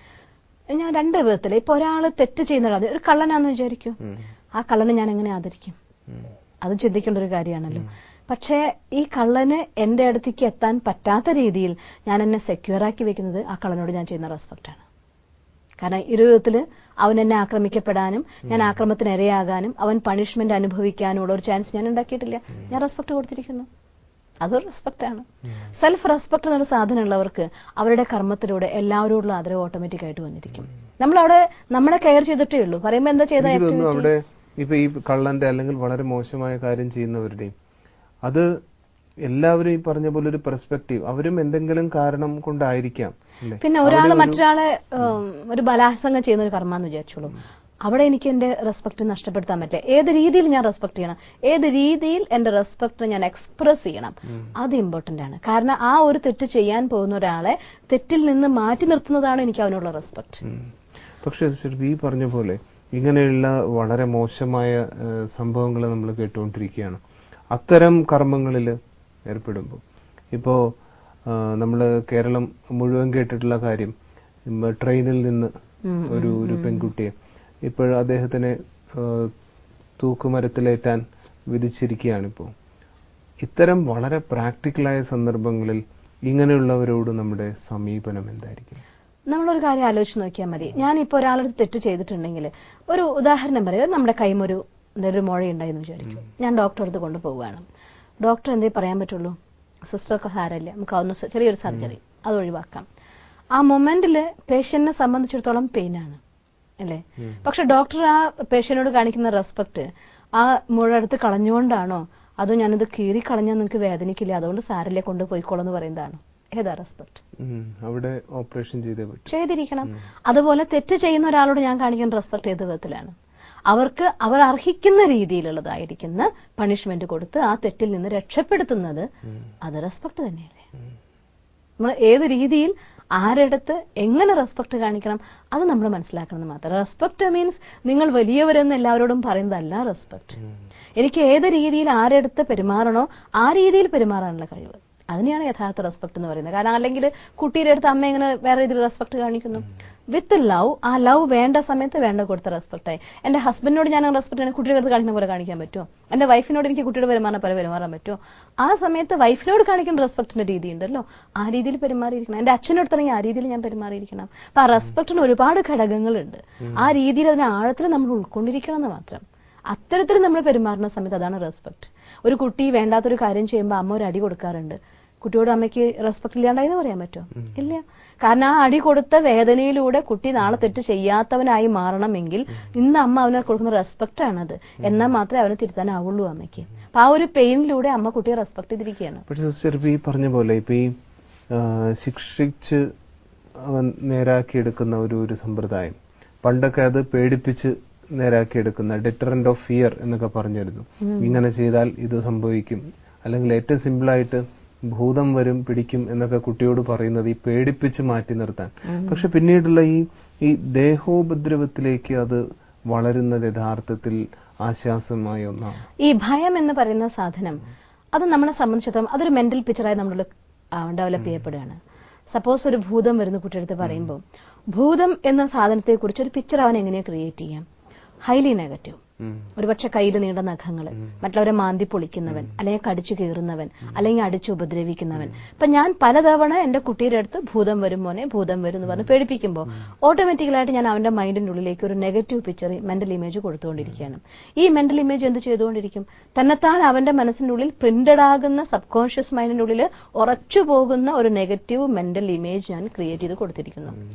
ഞാൻ രണ്ട് വിധത്തിൽ ഇപ്പൊ ഒരാൾ തെറ്റ് ചെയ്യുന്ന അത് ഒരു കള്ളനാന്ന് വിചാരിക്കൂ ഉം. ആ കള്ളനെ ഞാൻ എങ്ങനെ ആദരിക്കും ഉം. അത് ചിന്തിക്കേണ്ട ഒരു കാര്യമാണല്ലോ പക്ഷേ ഈ കള്ളന് എന്റെ അടുത്തേക്ക് എത്താൻ പറ്റാത്ത രീതിയിൽ ഞാൻ എന്നെ സെക്യൂർ ആക്കി വെക്കുന്നത് ആ കള്ളനോട് ഞാൻ ചെയ്യുന്ന റെസ്പെക്ട് ആണ് കാരണം ഇരു വിധത്തില് അവൻ എന്നെ ആക്രമിക്കപ്പെടാനും ഞാൻ ആക്രമണത്തിന് ഇരയാകാനും അവൻ പണിഷ്മെന്റ് അനുഭവിക്കാനുള്ള ഒരു ചാൻസ് ഞാൻ ഉണ്ടാക്കിയിട്ടില്ല ഞാൻ റെസ്പെക്ട് കൊടുത്തിരിക്കുന്നു അതൊരു റെസ്പെക്ട് ആണ് സെൽഫ് റെസ്പെക്ട് എന്നൊരു സാധനം ഉള്ളവർക്ക് അവരുടെ കർമ്മത്തിലൂടെ എല്ലാവരോടുള്ള ആദരവ് ഓട്ടോമാറ്റിക് ആയിട്ട് വന്നിരിക്കും നമ്മൾ അവിടെ നമ്മളെ കെയർ ചെയ്തിട്ടേ ഉള്ളൂ പറയുമ്പോൾ എന്താ ചെയ്ത എനിക്ക് തോന്നുന്നു activity? അവിടെ ഇപ്പൊ ഈ കള്ളന്റെ അല്ലെങ്കിൽ വളരെ മോശമായ കാര്യം ചെയ്യുന്നവരുടെയും അത് എല്ലാവരും ഈ പറഞ്ഞ പോലെ ഒരു പെർസ്പെക്റ്റീവ് അവരും എന്തെങ്കിലും കാരണം കൊണ്ടായിരിക്കാം അല്ലേ? പിന്നെ ഒരാൾ മറ്റൊരാളെ ഉം, ഒരു ബലാത്സംഗം ചെയ്യുന്ന ഒരു കർമ്മ എന്ന് വിചാരിച്ചോളൂ അവിടെ എനിക്ക് എന്റെ റെസ്പെക്ട് നഷ്ടപ്പെടുത്താൻ പറ്റില്ല ഏത് രീതിയിൽ ഞാൻ റെസ്പെക്ട് ചെയ്യണം ഏത് രീതിയിൽ എന്റെ റെസ്പെക്ട് ഞാൻ എക്സ്പ്രസ് ചെയ്യണം അത് ഇമ്പോർട്ടന്റ് ആണ് കാരണം ആ ഒരു തെറ്റ് ചെയ്യാൻ പോകുന്ന ഒരാളെ തെറ്റിൽ നിന്ന് മാറ്റി നിർത്തുന്നതാണ് എനിക്ക് അവനുള്ള റെസ്പെക്ട് ഉം. പക്ഷേ സിസ്റ്റർ ഈ പറഞ്ഞ പോലെ ഇങ്ങനെയുള്ള വളരെ മോശമായ സംഭവങ്ങൾ നമ്മൾ കേട്ടുകൊണ്ടിരിക്കുകയാണ് അത്തരം കർമ്മങ്ങളിൽ ഏർപ്പെടുമ്പോൾ ഇപ്പോ നമ്മൾ കേരളം മുഴുവൻ കേട്ടിട്ടുള്ള കാര്യം ഉം, ട്രെയിനിൽ നിന്ന് ഒരു ഒരു പെൺകുട്ടിയെ ഇപ്പോൾ അദ്ദേഹത്തിന് ആ, തൂക്കുമരത്തിലേറ്റാൻ വിധിച്ചിരിക്കുകയാണിപ്പോൾ ഇത്തരം വളരെ പ്രാക്ടിക്കലായ സന്ദർഭങ്ങളിൽ ഇങ്ങനെയുള്ളവരോട് നമ്മുടെ സമീപനം എന്തായിരിക്കും നമ്മളൊരു കാര്യം ആലോചിച്ച് നോക്കിയാൽ മതി ഞാനിപ്പോൾ ഒരാളൊരു തെറ്റ് ചെയ്തിട്ടുണ്ടെങ്കിൽ ഒരു ഉദാഹരണം പറയാം നമ്മുടെ കൈമൊരു ഒരു മുഴയുണ്ടായെന്ന് വിചാരിക്കും ഞാൻ ഡോക്ടറെ അടുത്ത് കൊണ്ടുപോവുകയാണ് ഡോക്ടർ എന്തേ പറയാൻ പറ്റുള്ളൂ സിസ്റ്റർക്ക് സാരമില്ല നമുക്ക് അതൊന്ന് സ- ചെറിയൊരു സർജറി അത് ഒഴിവാക്കാം ആ മൊമെന്റിൽ പേഷ്യന്റിനെ സംബന്ധിച്ചിടത്തോളം പെയിൻ ആണ് അല്ലേ പക്ഷെ ഡോക്ടർ ആ പേഷ്യന്റിനോട് കാണിക്കുന്ന റെസ്പെക്ട് ആ മുഴ എടുത്ത് കളഞ്ഞുകൊണ്ടാണോ അതോ ഞാനിത് കീറി കളഞ്ഞാൽ നിങ്ങൾക്ക് വേദനിക്കില്ല അതുകൊണ്ട് സാരല്ലേ കൊണ്ടുപോയിക്കോളൂ എന്ന് പറയുന്നതാണോ ഏതാ റെസ്പെക്ട് ഉം. അവിടെ ഓപ്പറേഷൻ ചെയ്തേ പറ്റും ചെയ്തിരിക്കണം അതുപോലെ തെറ്റ് ചെയ്യുന്ന ഒരാളോട് ഞാൻ കാണിക്കുന്ന റെസ്പെക്ട് ഏത് വിധത്തിലാണ് അവർക്ക് അവർ അർഹിക്കുന്ന രീതിയിലുള്ളതായിരിക്കുന്ന പണിഷ്മെന്റ് കൊടുത്ത് ആ തെറ്റിൽ നിന്ന് രക്ഷപ്പെടുത്തുന്നത് അത് റെസ്പെക്ട് തന്നെയല്ലേ നമ്മൾ ഏത് രീതിയിൽ ആരടുത്ത് എങ്ങനെ റെസ്പെക്ട് കാണിക്കണം അത് നമ്മൾ മനസ്സിലാക്കണം എന്ന് മാത്രം റെസ്പെക്ട് മീൻസ് നിങ്ങൾ വലിയവരെന്ന് എല്ലാവരോടും പറയുന്നതല്ല റെസ്പെക്ട് എനിക്ക് ഏത് രീതിയിൽ ആരെടുത്ത് പെരുമാറണോ ആ രീതിയിൽ പെരുമാറാനുള്ള കഴിവ് അതിനെയാണ് യഥാർത്ഥ റെസ്പെക്ട് എന്ന് പറയുന്നത് കാരണം അല്ലെങ്കിൽ കുട്ടിയുടെ അടുത്ത് അമ്മ എങ്ങനെ വേറെ രീതിയിൽ റെസ്പെക്ട് കാണിക്കുന്നു വിത്ത് ലവ് ആ ലവ് വേണ്ട സമയത്ത് വേണ്ട കൊടുത്ത റെസ്പെക്ട് ആയി എന്റെ ഹസ്ബൻഡിനോട് ഞാൻ റെസ്പെക്ട് കുട്ടിയുടെ അടുത്ത് കാണിക്കുന്ന പോലെ കാണിക്കാൻ പറ്റുമോ എന്റെ വൈഫിനോട് എനിക്ക് കുട്ടിയുടെ പെരുമാറുന്ന പോലെ പെരുമാറാൻ പറ്റുമോ ആ സമയത്ത് വൈഫിനോട് കാണിക്കുന്ന റെസ്പെക്ടിന്റെ രീതി ഉണ്ടല്ലോ ആ രീതിയിൽ പെരുമാറിയിരിക്കണം എന്റെ അച്ഛനടുത്താണെങ്കിൽ ആ രീതിയിൽ ഞാൻ പെരുമാറിയിരിക്കണം അപ്പൊ ആ റെസ്പെക്ടിന് ഒരുപാട് ഘടകങ്ങളുണ്ട് ആ രീതിയിൽ അതിനെ ആഴത്തിൽ നമ്മൾ ഉൾക്കൊണ്ടിരിക്കണം എന്ന് മാത്രം അത്തരത്തിൽ നമ്മൾ പെരുമാറുന്ന സമയത്ത് അതാണ് റെസ്പെക്ട് ഒരു കുട്ടി വേണ്ടാത്തൊരു കാര്യം ചെയ്യുമ്പോൾ അമ്മ ഒരു അടി കൊടുക്കാറുണ്ട് കുട്ടിയോട് അമ്മയ്ക്ക് റെസ്പെക്ട് ഇല്ലാണ്ടായി എന്ന് പറയാൻ പറ്റുമോ ഇല്ല കാരണം ആ അടി കൊടുത്ത വേദനയിലൂടെ കുട്ടി നാളെ തെറ്റ് ചെയ്യാത്തവനായി മാറണമെങ്കിൽ ഇന്ന് അമ്മ അവനെ കൊടുക്കുന്ന റെസ്പെക്ട് ആണത് എന്നാൽ മാത്രമേ അവനെ തിരുത്താനാവുള്ളൂ അമ്മയ്ക്ക് അപ്പൊ ആ ഒരു പെയിനിലൂടെ അമ്മ കുട്ടിയെ റെസ്പെക്ട് ചെയ്തിരിക്കുകയാണ് പക്ഷെ സിസ്റ്റർ ഇപ്പൊ ഈ പറഞ്ഞ പോലെ ഇപ്പൊ ഈ ആ, ശിക്ഷിച്ച് അവൻ നേരാക്കിയെടുക്കുന്ന ഒരു ഒരു സമ്പ്രദായം പണ്ടൊക്കെ അത് പേടിപ്പിച്ച് നേരാക്കിയെടുക്കുന്ന ഡിറ്ററന്റ് ഓഫ് ഫിയർ എന്നൊക്കെ പറഞ്ഞിരുന്നു ഇങ്ങനെ ചെയ്താൽ ഇത് സംഭവിക്കും അല്ലെങ്കിൽ ഏറ്റവും സിമ്പിളായിട്ട് ഭൂതം വരും പിടിക്കും എന്നൊക്കെ കുട്ടിയോട് പറയുന്നത് ഈ പേടിപ്പിച്ച് മാറ്റി നിർത്താൻ പക്ഷെ പിന്നീടുള്ള ഈ ഈ ദേഹോപദ്രവത്തിലേക്ക് അത് വളരുന്നത് യഥാർത്ഥത്തിൽ ആശ്വാസമായ ഒന്നാണ് ഈ ഭയം എന്ന് പറയുന്ന സാധനം അത് നമ്മളെ സംബന്ധിച്ചിടത്തോളം അതൊരു മെന്റൽ പിക്ചറായി നമ്മൾ ഡെവലപ്പ് ചെയ്യപ്പെടുകയാണ് സപ്പോസ് ഒരു ഭൂതം വരുന്ന കുട്ടിയെടുത്ത് പറയുമ്പോൾ ഭൂതം എന്ന സാധനത്തെ കുറിച്ച് ഒരു പിക്ചർ അവൻ എങ്ങനെയാ ക്രിയേറ്റ് ചെയ്യാം ഹൈലി നെഗറ്റീവ് ഉം. ഒരുപക്ഷെ കയ്യിൽ നീണ്ട നഖങ്ങൾ മറ്റുള്ളവരെ മാന്തി പൊളിക്കുന്നവൻ അല്ലെങ്കിൽ കടിച്ചു കീറുന്നവൻ അല്ലെങ്കിൽ അടിച്ചു ഉപദ്രവിക്കുന്നവൻ ഇപ്പൊ ഞാൻ പലതവണ എന്റെ കുട്ടിയുടെ അടുത്ത് ഭൂതം വരും മോനെ ഭൂതം വരും എന്ന് പറഞ്ഞ് പേടിപ്പിക്കുമ്പോൾ ഓട്ടോമാറ്റിക്കലായിട്ട് ഞാൻ അവന്റെ മൈൻഡിന്റെ ഉള്ളിലേക്ക് ഒരു നെഗറ്റീവ് പിക്ചർ മെന്റൽ ഇമേജ് കൊടുത്തുകൊണ്ടിരിക്കുകയാണ് ഈ മെന്റൽ ഇമേജ് എന്ത് ചെയ്തുകൊണ്ടിരിക്കും തന്നെത്താൻ അവന്റെ മനസ്സിന്റെ ഉള്ളിൽ പ്രിന്റഡ് ആകുന്ന സബ് കോൺഷ്യസ് മൈൻഡിന്റെ ഉള്ളിൽ ഉറച്ചു പോകുന്ന ഒരു നെഗറ്റീവ് മെന്റൽ ഇമേജ് ഞാൻ ക്രിയേറ്റ് ചെയ്ത് കൊടുത്തിരിക്കുന്നു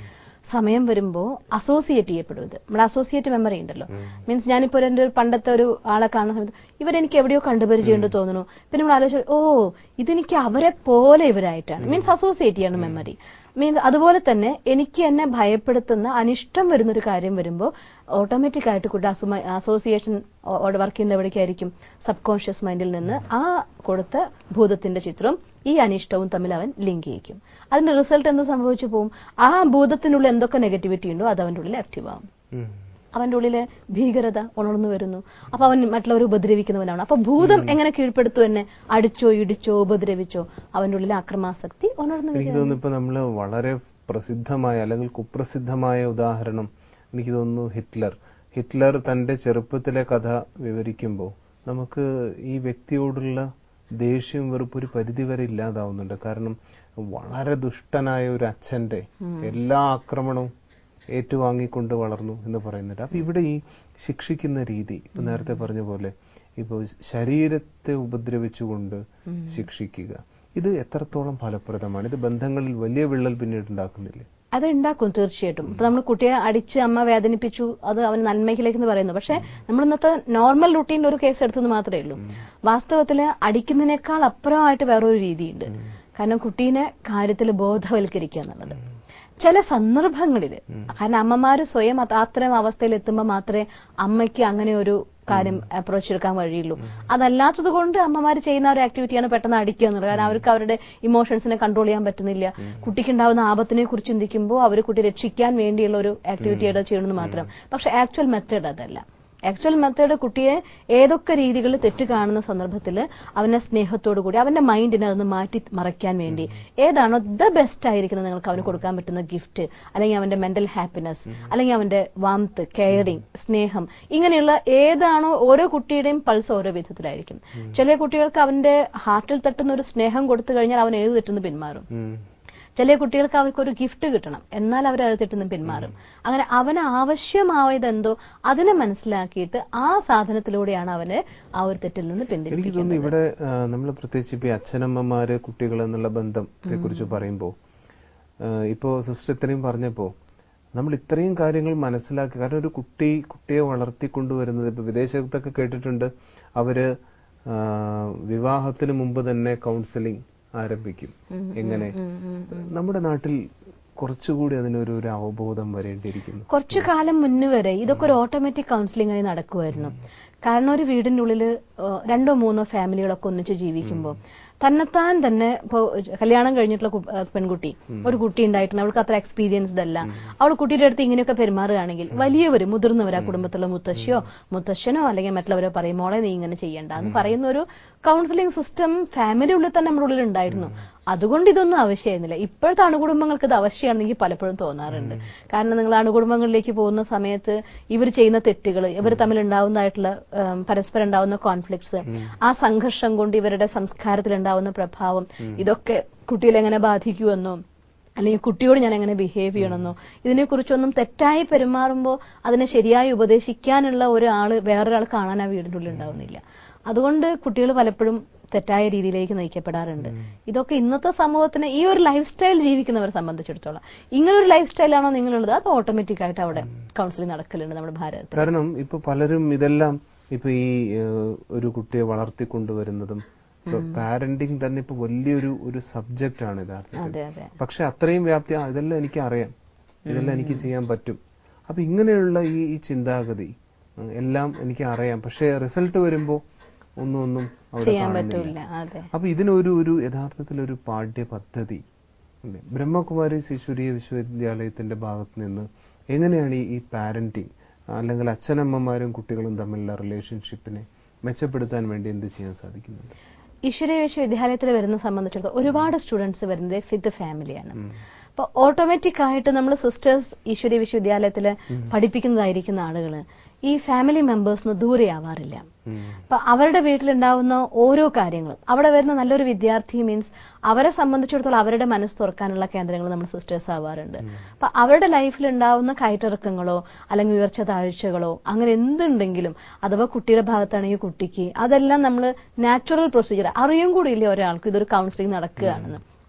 സമയം വരുമ്പോൾ അസോസിയേറ്റ് ചെയ്യപ്പെടും ഇത് നമ്മുടെ അസോസിയേറ്റ് മെമ്മറി ഉണ്ടല്ലോ മീൻസ് ഞാനിപ്പോ എൻ്റെ ഒരു പണ്ടത്തെ ഒരു ആളെ കാണുന്ന സമയത്ത് ഇവരെനിക്ക് എവിടെയോ കണ്ടുപരിചയമുണ്ട് തോന്നുന്നു പിന്നെ നമ്മൾ ആലോചിച്ചു ഓ ഇതെനിക്ക് അവരെ പോലെ ഇവരായിട്ടാണ് മീൻസ് അസോസിയേറ്റ് ചെയ്യാണ് മെമ്മറി മീൻസ് അതുപോലെ തന്നെ എനിക്ക് എന്നെ ഭയപ്പെടുത്തുന്ന അനിഷ്ടം വരുന്ന ഒരു കാര്യം വരുമ്പോൾ ഓട്ടോമാറ്റിക് ആയിട്ട് കുട്ടി അസോസിയേഷൻ വർക്ക് ചെയ്യുന്ന എവിടേക്കായിരിക്കും സബ് കോൺഷ്യസ് മൈൻഡിൽ നിന്ന് ആ കൊടുത്ത ഭൂതത്തിന്റെ ചിത്രവും ഈ അനിഷ്ടവും തമ്മിൽ അവൻ ലിങ്ക് ചെയ്യിക്കും അതിന്റെ റിസൾട്ട് എന്ത് സംഭവിച്ചു പോകും ആ ഭൂതത്തിനുള്ളിൽ എന്തൊക്കെ നെഗറ്റിവിറ്റി ഉണ്ടോ അത് അവന്റെ ഉള്ളിൽ ആക്റ്റീവ് ആവും ഉം. അവന്റെ ഉള്ളിലെ ഭീകരത ഉണർന്നു വരുന്നു അപ്പൊ അവൻ മറ്റുള്ളവരെ ഉപദ്രവിക്കുന്നവനാണ് അപ്പൊ ഭൂതം എങ്ങനെ കീഴ്പ്പെടുത്തു എന്നെ അടിച്ചോ ഇടിച്ചോ ഉപദ്രവിച്ചോ അവന്റെ ഉള്ളിലെ അക്രമാസക്തി ഉണർന്നു എനിക്ക് വരിക തോന്നുന്നു ഇപ്പൊ നമ്മള് വളരെ പ്രസിദ്ധമായ അല്ലെങ്കിൽ കുപ്രസിദ്ധമായ ഉദാഹരണം എനിക്ക് തോന്നുന്നു ഹിറ്റ്ലർ ഹിറ്റ്ലർ തന്റെ ചെറുപ്പത്തിലെ കഥ വിവരിക്കുമ്പോൾ നമുക്ക് ഈ വ്യക്തിയോടുള്ള ദേഷ്യം വെറുപ്പ് ഒരു പരിധിവരെ ഇല്ലാതാവുന്നുണ്ട് കാരണം വളരെ ദുഷ്ടനായ ഒരു അച്ഛന്റെ എല്ലാ ആക്രമണവും ഏറ്റുവാങ്ങിക്കൊണ്ട് വളർന്നു എന്ന് പറയുന്നുണ്ട് അപ്പൊ ഇവിടെ ഈ ശിക്ഷിക്കുന്ന രീതി ഇപ്പൊ നേരത്തെ പറഞ്ഞ പോലെ ഇപ്പൊ ശരീരത്തെ ഉപദ്രവിച്ചുകൊണ്ട് ശിക്ഷിക്കുക ഇത് എത്രത്തോളം ഫലപ്രദമാണ് ഇത് ബന്ധങ്ങളിൽ വലിയ വിള്ളൽ പിന്നീട് ഉണ്ടാക്കുന്നില്ലേ അത് ഉണ്ടാക്കും തീർച്ചയായിട്ടും ഇപ്പൊ നമ്മൾ കുട്ടിയെ അടിച്ച് അമ്മ വേദനിപ്പിച്ചു അത് അവൻ നന്മയ്ക്കിലേക്ക് എന്ന് പറയുന്നു പക്ഷെ നമ്മൾ ഇന്നത്തെ നോർമൽ റുട്ടീനിൽ ഒരു കേസ് എടുത്തെന്ന് മാത്രമേ ഉള്ളൂ വാസ്തവത്തില് അടിക്കുന്നതിനേക്കാൾ അപ്പുറമായിട്ട് വേറൊരു രീതിയുണ്ട് കാരണം കുട്ടീനെ കാര്യത്തിൽ ബോധവൽക്കരിക്കുക എന്നുള്ളത് ചില സന്ദർഭങ്ങളിൽ കാരണം അമ്മമാര് സ്വയം അത് അത്തരം അവസ്ഥയിൽ എത്തുമ്പോൾ മാത്രമേ അമ്മയ്ക്ക് അങ്ങനെ ഒരു കാര്യം അപ്രോച്ച് എടുക്കാൻ വഴിയുള്ളൂ അതല്ലാത്തത് കൊണ്ട് അമ്മമാർ ചെയ്യുന്ന ഒരു ആക്ടിവിറ്റിയാണ് പെട്ടെന്ന് അടിക്കുക എന്നുള്ളത് കാരണം അവർക്ക് അവരുടെ ഇമോഷൻസിനെ കൺട്രോൾ ചെയ്യാൻ പറ്റുന്നില്ല കുട്ടിക്ക് ഉണ്ടാവുന്ന ആപത്തിനെ കുറിച്ച് ചിന്തിക്കുമ്പോൾ അവർ കുട്ടി രക്ഷിക്കാൻ വേണ്ടിയുള്ള ഒരു ആക്ടിവിറ്റിയുടെ ചെയ്യണമെന്ന് മാത്രം പക്ഷെ ആക്ച്വൽ മെത്തേഡ് അതല്ല ആക്ച്വൽ മെത്തേഡ് കുട്ടിയെ ഏതൊക്കെ രീതികളിൽ തെറ്റ് കാണുന്ന സന്ദർഭത്തിൽ അവനെ സ്നേഹത്തോടു കൂടി അവന്റെ മൈൻഡിനെ അതൊന്ന് മാറ്റി മറയ്ക്കാൻ വേണ്ടി ഏതാണോ ദ ബെസ്റ്റ് ആയിരിക്കുന്നത് നിങ്ങൾക്ക് അവന് കൊടുക്കാൻ പറ്റുന്ന ഗിഫ്റ്റ് അല്ലെങ്കിൽ അവന്റെ മെന്റൽ ഹാപ്പിനെസ് അല്ലെങ്കിൽ അവന്റെ വാംത്ത് കെയറിങ് സ്നേഹം ഇങ്ങനെയുള്ള ഏതാണോ ഓരോ കുട്ടിയുടെയും പൾസ് ഓരോ വിധത്തിലായിരിക്കും ചില കുട്ടികൾക്ക് അവന്റെ ഹാർട്ടിൽ തട്ടുന്ന ഒരു സ്നേഹം കൊടുത്തു കഴിഞ്ഞാൽ അവൻ ഏത് തെറ്റുന്നു പിന്മാറും ഉം. ചില കുട്ടികൾക്ക് അവർക്ക് ഒരു ഗിഫ്റ്റ് കിട്ടണം എന്നാൽ അവർ അത് തെറ്റുന്നു പിന്മാറും അങ്ങനെ അവന് ആവശ്യമായത് എന്തോ അതിനെ മനസ്സിലാക്കിയിട്ട് ആ സാധനത്തിലൂടെയാണ് അവന് ആ ഒരു തെറ്റിൽ നിന്ന് എനിക്ക് പിന്തിരിപ്പിക്കുന്നത് തോന്നുന്നു ഇവിടെ നമ്മൾ പ്രത്യേകിച്ച് ഇപ്പൊ ഈ അച്ഛനമ്മമാര് കുട്ടികൾ എന്നുള്ള ബന്ധത്തെ കുറിച്ച് പറയുമ്പോൾ ഇപ്പോ സിസ്റ്റർ ഇത്രയും പറഞ്ഞപ്പോ നമ്മൾ ഇത്രയും കാര്യങ്ങൾ മനസ്സിലാക്കി കാരണം ഒരു കുട്ടി കുട്ടിയെ വളർത്തിക്കൊണ്ടുവരുന്നത് ഇപ്പൊ വിദേശത്തൊക്കെ കേട്ടിട്ടുണ്ട് അവര് ആ, വിവാഹത്തിന് മുമ്പ് തന്നെ കൗൺസിലിംഗ് ആരംഭിക്കും എങ്ങനെ നമ്മുടെ നാട്ടിൽ കുറച്ചുകൂടി അതിനൊരു ഒരു അവബോധം വരേണ്ടിയിരിക്കുന്നു കുറച്ചു കാലം മുന്നേ വരെ ഇതൊക്കെ ഒരു ഓട്ടോമാറ്റിക് കൗൺസിലിംഗ് ആയി നടക്കുമായിരുന്നു കാരണം ഒരു വീടിന്റെ ഉള്ളിൽ രണ്ടോ മൂന്നോ ഫാമിലികളൊക്കെ ഒന്നിച്ച് ജീവിക്കുമ്പോൾ തന്നെത്താൻ തന്നെ ഇപ്പോ കല്യാണം കഴിഞ്ഞിട്ടുള്ള കു- ഏഹ് പെൺകുട്ടി ഒരു കുട്ടി ഉണ്ടായിട്ടുണ്ട് അവൾക്ക് അത്ര എക്സ്പീരിയൻസ്ഡ് അല്ല അവൾ കുട്ടിയുടെ അടുത്ത് ഇങ്ങനെയൊക്കെ പെരുമാറുകയാണെങ്കിൽ വലിയവര് മുതിർന്നവർ ആ കുടുംബത്തിലുള്ള മുത്തശ്ശിയോ മുത്തശ്ശനോ അല്ലെങ്കിൽ മറ്റുള്ളവരോ പറയും മോളെ നീ ഇങ്ങനെ ചെയ്യണ്ട എന്ന് പറയുന്ന ഒരു കൗൺസിലിംഗ് സിസ്റ്റം ഫാമിലി ഉള്ളിൽ തന്നെ നമ്മുടെ ഉള്ളിൽ ഉണ്ടായിരുന്നു അതുകൊണ്ട് ഇതൊന്നും ആവശ്യമായിരുന്നില്ല ഇപ്പോഴത്തെ അണുകുടുംബങ്ങൾക്ക് ഇത് ആവശ്യമാണെന്ന് എനിക്ക് പലപ്പോഴും തോന്നാറുണ്ട് കാരണം നിങ്ങൾ അണുകുടുംബങ്ങളിലേക്ക് പോകുന്ന സമയത്ത് ഇവർ ചെയ്യുന്ന തെറ്റുകൾ ഇവർ തമ്മിൽ ഉണ്ടാവുന്നതായിട്ടുള്ള ഉം, പരസ്പരം ഉണ്ടാവുന്ന കോൺഫ്ലിക്ട്സ് ആ സംഘർഷം കൊണ്ട് ഇവരുടെ സംസ്കാരത്തിൽ ഉണ്ടാവുന്ന പ്രഭാവം ഇതൊക്കെ കുട്ടികളെ എങ്ങനെ ബാധിക്കുമെന്നോ അല്ലെങ്കിൽ കുട്ടിയോട് ഞാൻ എങ്ങനെ ബിഹേവ് ചെയ്യണമെന്നോ ഇതിനെക്കുറിച്ചൊന്നും തെറ്റായി പെരുമാറുമ്പോൾ അതിനെ ശരിയായി ഉപദേശിക്കാനുള്ള ഒരാള് വേറൊരാൾ കാണാൻ ആ വീടിന്റെ ഉള്ളിൽ ഉണ്ടാവുന്നില്ല അതുകൊണ്ട് കുട്ടികൾ പലപ്പോഴും തെറ്റായ രീതിയിലേക്ക് നയിക്കപ്പെടാറുണ്ട് ഇതൊക്കെ ഇന്നത്തെ സമൂഹത്തിന് ഈ ഒരു ലൈഫ് സ്റ്റൈൽ ജീവിക്കുന്നവരെ സംബന്ധിച്ചിടത്തോളം ഇങ്ങനെ ഒരു ലൈഫ് സ്റ്റൈലാണോ നിങ്ങളുള്ളത് അത് ഓട്ടോമാറ്റിക് ആയിട്ട് അവിടെ കൗൺസിലിംഗ് നടക്കലുണ്ട് നമ്മുടെ ഭാരതത്തിൽ കാരണം ഇപ്പൊ പലരും ഇതെല്ലാം ഇപ്പൊ ഈ ഏഹ്, ഒരു കുട്ടിയെ വളർത്തിക്കൊണ്ടുവരുന്നതും പാരന്റിങ് തന്നെ ഇപ്പൊ വലിയൊരു ഒരു സബ്ജക്റ്റ് ആണ് യഥാർത്ഥത്തിൽ അതെ അതെ പക്ഷെ അത്രയും വ്യാപ്തി ആ, ഇതെല്ലാം എനിക്ക് അറിയാം ഇതെല്ലാം എനിക്ക് ചെയ്യാൻ പറ്റും അപ്പൊ ഇങ്ങനെയുള്ള ഈ ഈ ചിന്താഗതി ഉം, എല്ലാം എനിക്ക് അറിയാം പക്ഷെ റിസൾട്ട് വരുമ്പോ ഒന്നും ഒന്നും അവിടെ ചെയ്യാൻ കാണുന്നില്ല. പറ്റൂല അതെ അപ്പൊ ഇതിനൊരു ഒരു യഥാർത്ഥത്തിൽ ഒരു പാഠ്യ പദ്ധതി ഉണ്ട്. ബ്രഹ്മകുമാരി ശിശുരീയ വിശ്വവിദ്യാലയത്തിന്റെ ഭാഗത്ത് നിന്ന് എങ്ങനെയാണ് ഈ- ഈ പാരന്റിങ് അല്ലെങ്കിൽ അച്ഛനമ്മമാരും കുട്ടികളും തമ്മിലുള്ള റിലേഷൻഷിപ്പിനെ മെച്ചപ്പെടുത്താൻ വേണ്ടി എന്ത് ചെയ്യാൻ സാധിക്കുന്നുണ്ട് ഈശ്വരീയ വിശ്വവിദ്യാലയത്തിൽ വരുന്ന സംബന്ധിച്ചിടത്തോളം ഒരുപാട് സ്റ്റുഡൻസ് വരുന്നത് ഫിത്ത് ഫാമിലിയാണ് ഉം. അപ്പൊ ഓട്ടോമാറ്റിക് ആയിട്ട് നമ്മൾ സിസ്റ്റേഴ്സ് ഈശ്വരീയ വിശ്വവിദ്യാലയത്തിൽ പഠിപ്പിക്കുന്നതായിരിക്കുന്ന ആളുകൾ ഈ ഫാമിലി മെമ്പേഴ്സിന് ദൂരെയാവാറില്ല ഉം. അപ്പൊ അവരുടെ വീട്ടിലുണ്ടാവുന്ന ഓരോ കാര്യങ്ങളും അവിടെ വരുന്ന നല്ലൊരു വിദ്യാർത്ഥി മീൻസ് അവരെ സംബന്ധിച്ചിടത്തോളം അവരുടെ മനസ്സ് തുറക്കാനുള്ള കേന്ദ്രങ്ങൾ നമ്മൾ സിസ്റ്റേഴ്സ് ആവാറുണ്ട് അപ്പൊ അവരുടെ ലൈഫിൽ ഉണ്ടാവുന്ന കയറ്റിറക്കങ്ങളോ അല്ലെങ്കിൽ ഉയർച്ച താഴ്ചകളോ അങ്ങനെ എന്തുണ്ടെങ്കിലും അഥവാ കുട്ടിയുടെ ഭാഗത്താണെങ്കിൽ കുട്ടിക്ക് അതെല്ലാം നമ്മൾ നാച്ചുറൽ പ്രൊസീജിയർ അറിയും കൂടിയില്ല ഒരാൾക്ക് ഇതൊരു കൗൺസിലിംഗ് നടക്കുകയാണെന്ന്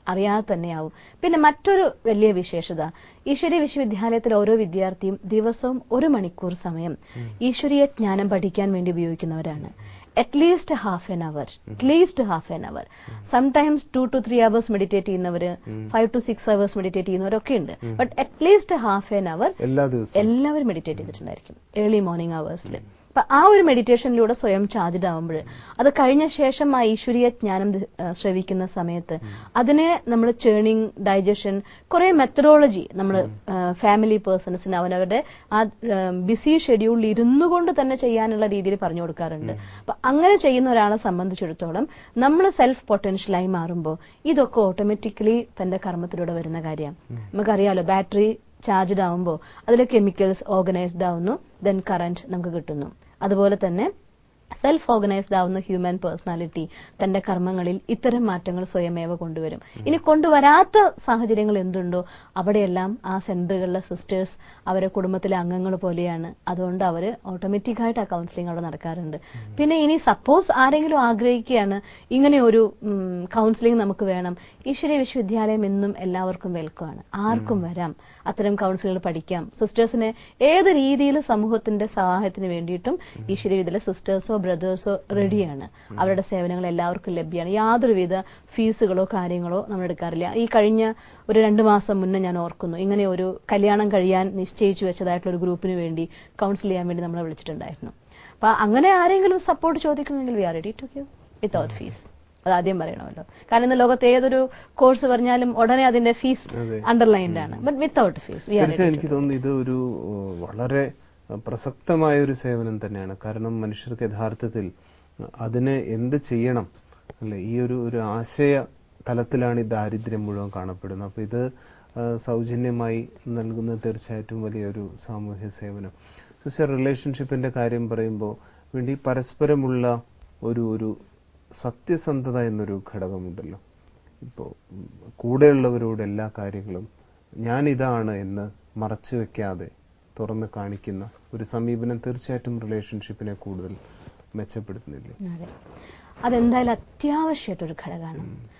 അറിയാതെ തന്നെയാവും പിന്നെ മറ്റൊരു വലിയ വിശേഷത ഈശ്വരീയ വിശ്വവിദ്യാലയത്തിൽ ഓരോ വിദ്യാർത്ഥിയും ദിവസവും ഒരു മണിക്കൂർ സമയം ഈശ്വരീയ ജ്ഞാനം പഠിക്കാൻ വേണ്ടി ഉപയോഗിക്കുന്നവരാണ് at least half an hour at least half an hour sometimes two to three hours meditate ചെയ്യുന്നവര് five to six hours meditate ചെയ്യുന്നവരൊക്കെ ഉണ്ട് but at least half an hour എല്ലാ ദിവസവും എല്ലാവരും മെഡിറ്റേറ്റ് ചെയ്തിട്ടുണ്ടായിരിക്കും ഏർലി മോർണിംഗ് അവേഴ്സിൽ അപ്പൊ ആ ഒരു മെഡിറ്റേഷനിലൂടെ സ്വയം ചാർജ്ഡ് ആവുമ്പോൾ അത് കഴിഞ്ഞ ശേഷം ആ ഈശ്വരീയ ജ്ഞാനം ദ- ആ, ശ്രവിക്കുന്ന സമയത്ത് അതിനെ നമ്മൾ ചേണിങ് ഡൈജഷൻ കുറെ മെത്തഡോളജി നമ്മൾ ഫാമിലി പേഴ്സൺസിന് അവനവരുടെ ആ ബിസി ഷെഡ്യൂളിൽ ഇരുന്നു കൊണ്ട് തന്നെ ചെയ്യാനുള്ള രീതിയിൽ പറഞ്ഞു കൊടുക്കാറുണ്ട് അപ്പൊ അങ്ങനെ ചെയ്യുന്ന ഒരാളെ സംബന്ധിച്ചിടത്തോളം നമ്മൾ സെൽഫ് പൊട്ടൻഷ്യലായി മാറുമ്പോൾ ഇതൊക്കെ ഓട്ടോമാറ്റിക്കലി തന്റെ കർമ്മത്തിലൂടെ വരുന്ന കാര്യമാണ് നമുക്കറിയാലോ ബാറ്ററി ചാർജ്ഡ് ആവുമ്പോൾ അതിലെ കെമിക്കൽസ് ഓർഗനൈസ്ഡ് ആവുന്നു ദെൻ കറന്റ് നമുക്ക് കിട്ടുന്നു അതുപോലെ തന്നെ സെൽഫ് ഓർഗനൈസ്ഡ് ആവുന്ന ഹ്യൂമൻ പേഴ്സണാലിറ്റി തന്റെ കർമ്മങ്ങളിൽ ഇത്തരം മാറ്റങ്ങൾ സ്വയമേവ കൊണ്ടുവരും ഇനി കൊണ്ടുവരാത്ത സാഹചര്യങ്ങൾ എന്തുണ്ടോ അവിടെയെല്ലാം ആ സെന്ററുകളിലെ സിസ്റ്റേഴ്സ് അവരെ കുടുംബത്തിലെ അംഗങ്ങൾ പോലെയാണ് അതുകൊണ്ട് അവർ ഓട്ടോമാറ്റിക്കായിട്ട് ആ കൗൺസിലിംഗ് അവിടെ നടക്കാറുണ്ട് പിന്നെ ഇനി സപ്പോസ് ആരെങ്കിലും ആഗ്രഹിക്കുകയാണ് ഇങ്ങനെ ഒരു കൗൺസിലിംഗ് നമുക്ക് വേണം ഈശ്വരീയ വിശ്വവിദ്യാലയം എന്നും എല്ലാവർക്കും വെൽക്കമാണ് ആർക്കും വരാം അത്തരം കൗൺസിലുകൾ പഠിക്കാം സിസ്റ്റേഴ്സിനെ ഏത് രീതിയിൽ സമൂഹത്തിന്റെ സഹായത്തിന് വേണ്ടിയിട്ടും ഈശ്വരീയ വിദ്യയിലെ സിസ്റ്റേഴ്സോ ബ്രദേഴ്സോ റെഡിയാണ് അവരുടെ സേവനങ്ങൾ എല്ലാവർക്കും ലഭ്യമാണ് യാതൊരുവിധ ഫീസുകളോ കാര്യങ്ങളോ നമ്മൾ എടുക്കാറില്ല ഈ കഴിഞ്ഞ ഒരു രണ്ട് മാസം മുന്നേ ഞാൻ ഓർക്കുന്നു ഇങ്ങനെ ഒരു കല്യാണം കഴിയാൻ നിശ്ചയിച്ചു വെച്ചതായിട്ടുള്ള ഒരു ഗ്രൂപ്പിന് വേണ്ടി കൗൺസിൽ ചെയ്യാൻ വേണ്ടി നമ്മളെ വിളിച്ചിട്ടുണ്ടായിരുന്നു അപ്പൊ അങ്ങനെ ആരെങ്കിലും സപ്പോർട്ട് ചോദിക്കുന്നെങ്കിൽ we are ready to give without fees അത് ആദ്യം പറയണമല്ലോ കാരണം ഇന്ന് ലോകത്ത് ഏതൊരു കോഴ്സ് പറഞ്ഞാലും ഉടനെ അതിന്റെ ഫീസ് അതെ. അണ്ടർലൈൻഡ് ആണ് but without fees we are തീർച്ചയായും എനിക്ക് തോന്നുന്നു ഇത് ഒരു ഏഹ്, വളരെ ഏഹ്, പ്രസക്തമായ ഒരു സേവനം തന്നെയാണ് കാരണം മനുഷ്യർക്ക് യഥാർത്ഥത്തിൽ അതിന് എന്ത് ചെയ്യണം അല്ലെ ഈ ഒരു ഒരു ആശയ തലത്തിലാണ് ഈ ദാരിദ്ര്യം മുഴുവൻ കാണപ്പെടുന്നത് അപ്പൊ ഇത് ഏഹ്, സൗജന്യമായി നൽകുന്നത് തീർച്ചയായിട്ടും വലിയൊരു സാമൂഹ്യ സേവനം സിസ്റ്റർ റിലേഷൻഷിപ്പിന്റെ കാര്യം പറയുമ്പോൾ വേണ്ടി പരസ്പരമുള്ള ഒരു ഒരു സത്യസന്ധത എന്നൊരു ഘടകമുണ്ടല്ലോ ഇപ്പോൾ കൂടെയുള്ളവരോട് എല്ലാ കാര്യങ്ങളും ഞാൻ ഇതാണ് എന്ന് മറച്ചു വെക്കാതെ തുറന്ന് കാണിക്കുന്ന ഒരു സമീപനം തീർച്ചയായിട്ടും റിലേഷൻഷിപ്പിനെ കൂടുതൽ മെച്ചപ്പെടുത്തുന്നില്ലേ അതെ അതെന്തായാലും അത്യാവശ്യമായിട്ടൊരു ഘടകമാണ്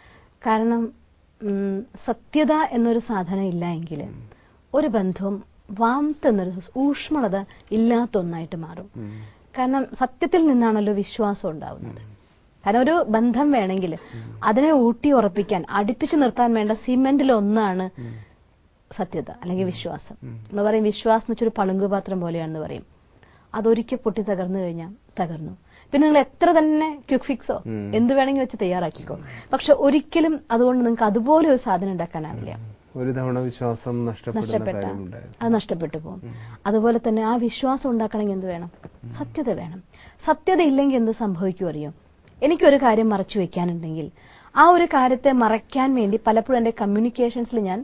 കാരണം ഉം, സത്യത എന്നൊരു സാധനം ഇല്ല എങ്കിൽ ഒരു ബന്ധവും വാംത്ത് എന്നൊരു ഊഷ്മളത ഇല്ലാത്ത ഒന്നായിട്ട് മാറും ഉം. കാരണം സത്യത്തിൽ നിന്നാണല്ലോ വിശ്വാസം ഉണ്ടാവുന്നത് കാരണം ഒരു ബന്ധം വേണമെങ്കിൽ അതിനെ ഊട്ടി ഉറപ്പിക്കാൻ അടുപ്പിച്ചു നിർത്താൻ വേണ്ട സിമെന്റിൽ ഒന്നാണ് സത്യത അല്ലെങ്കിൽ വിശ്വാസം നമ്മൾ പറയും വിശ്വാസം എന്ന് വെച്ചൊരു പളുങ്കുപാത്രം പോലെയാണെന്ന് പറയും അതൊരിക്കൽ പൊട്ടി തകർന്നു കഴിഞ്ഞാൽ തകർന്നു പിന്നെ നിങ്ങൾ എത്ര തന്നെ ക്വിക്ക് ഫിക്സോ ഉം. എന്ത് വേണമെങ്കിൽ വെച്ച് തയ്യാറാക്കിക്കോ പക്ഷെ ഒരിക്കലും അതുകൊണ്ട് നിങ്ങൾക്ക് അതുപോലെ ഒരു സാധനം ഉണ്ടാക്കാനാവില്ല ഒരു തവണ വിശ്വാസം നഷ്ടപ്പെടുന്ന നഷ്ടപ്പെട്ട കാര്യമുണ്ടായിരുന്നു അത് നഷ്ടപ്പെട്ടു പോകും അതുപോലെ തന്നെ ആ വിശ്വാസം ഉണ്ടാക്കണമെങ്കിൽ എന്ത് വേണം സത്യത വേണം സത്യത ഇല്ലെങ്കിൽ എന്ത് സംഭവിക്കും അറിയോ എനിക്കൊരു കാര്യം മറച്ചു വെക്കാനുണ്ടെങ്കിൽ ആ ഒരു കാര്യത്തെ മറയ്ക്കാൻ വേണ്ടി പലപ്പോഴും എന്റെ കമ്മ്യൂണിക്കേഷൻസിൽ ഞാൻ